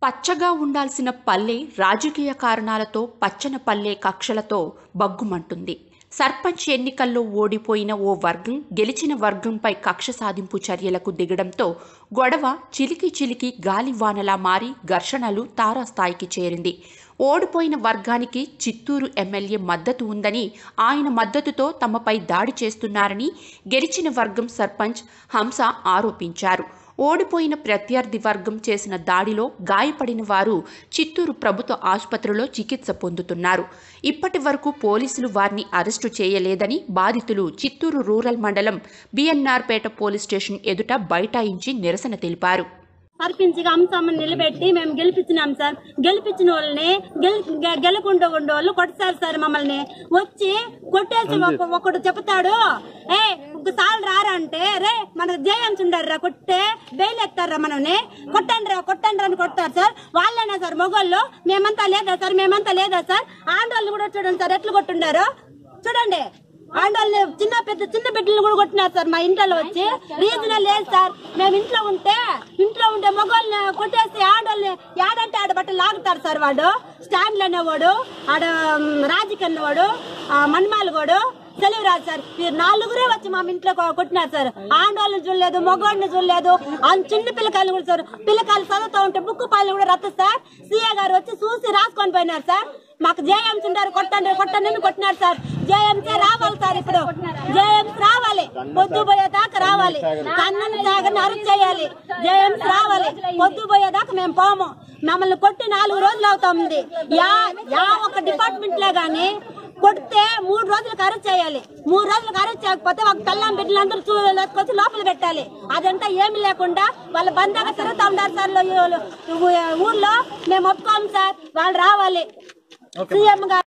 పచ్చగా ఉండాల్సిన పల్లె రాజకీయ కారణాలతో పచ్చన పల్లె కక్షలతో బగ్గుమంటుంది సర్పంచ్ ఎన్నికల్లో ఓడిపోయిన ఓ వర్గం గెలిచిన వర్గంపై కక్ష సాధింపు చర్యలకు దిగడంతో గొడవ చిలికి చిలికి గాలివానలా మారి ఘర్షణలు తారాస్థాయికి చేరింది ఓడిపోయిన వర్గానికి చిత్తూరు ఎమ్మెల్యే మద్దతు ఉందని ఆయన మద్దతుతో తమపై దాడి చేస్తున్నారని గెలిచిన వర్గం సర్పంచ్ హంస ఆరోపించారు ఓడిపోయిన ప్రత్యర్థి వర్గం చేసిన దాడిలో గాయపడిన వారు చిత్తూరు ప్రభుత్వ ఆసుపత్రిలో చికిత్స పొందుతున్నారు ఇప్పటి వరకు పోలీసులు వారిని అరెస్టు చేయలేదని బాధితులు చిత్తూరు రూరల్ మండలం బిఎన్ఆర్పేట పోలీస్ స్టేషన్ ఎదుట బైఠాయించి నిరసన తెలిపారు సర్పించిగా అంశమ్మని నిలబెట్టి మేము గెలిపించినాం సార్ గెలిపించిన వాళ్ళని గెలి గె- గెలకుండా ఉండే వాళ్ళు కొట్టారు సార్ మమ్మల్ని వచ్చి కొట్టేసి ఒక- ఒకడు చెప్తాడు ఏ ఒకసారి రారా అంటే రే మనకు జేఎంస్ ఉండారు రా కొట్టే బెయిల్ ఎత్తారా మనల్ని కొట్టండి రా కొట్టండి రా అని కొడతారు సార్ వాళ్ళేనా సార్ మొగోళ్ళు మేమంతా లేదా సార్ మేమంతా లేదా సార్ ఆంధ్రాలు కూడా చూడండి సార్ ఎట్లా కొట్టుండారు చూడండి ఆండాళ్ళని చిన్న పెద్ద చిన్న బిడ్డలు కూడా కొట్టినారు సార్ మా ఇంట్లో వచ్చి రీజన్ లేదు సార్ మేము ఇంట్లో ఉంటే ఇంట్లో ఉంటే మగవాళ్ళని కొట్టేసి ఆడవాళ్ళని యాడంటే ఆడ బట్టలు లాగుతారు సార్ వాడు స్టాండ్ అనేవాడు ఆడ రాజకీయ అన్నవాడు మన్మాలగోడు సెలవు రాదు సార్ మీరు నలుగురే వచ్చి మా ఇంట్లో కొ- కొట్టినారు సార్ ఆడవాళ్ళని చూడలేదు మగవాడిని చూడలేదు ఆ చిన్న పిల్లకాయలు కూడా సార్ పిల్లకాయలు చదువుతూ ఉంటే బుక్కు పాలు కూడా రద్దు సార్ సీఏ గారు వచ్చి చూసి రాసుకొని పోయినారు సార్ మాకు జేఎంస్ ఉంటారు కొట్టండి కొట్టండి అని కొట్టినారు సార్ జేఎంసీ రావాలి సార్ ఇప్పుడు జేఎంస్ రావాలి పొద్దు పోయేదాకా రావాలి కన్నను తాగని అరెస్ట్ చేయాలి జేఎంస్ రావాలి పొద్దు పోయేదాకా మేము పోము మమ్మల్ని కొట్టి నాలుగు రోజులు అవుతుంది యా యా ఒక డిపార్ట్మెంట్ లో గాని కొడితే మూడు రోజులకు అరెస్ట్ చేయాలి మూడు రోజులకు అరెస్ట్ చేయకపోతే ఒక పిల్లం బిడ్డలందరూ చూసుకొచ్చి లోపల పెట్టాలి అదంతా ఏమి లేకుండా వాళ్ళ బంధాగా తిరుగుతా ఉంటారు సార్ లో- ఊళ్ళో మేము ఒప్పుకోము సార్ వాళ్ళు రావాలి సీఎం గారు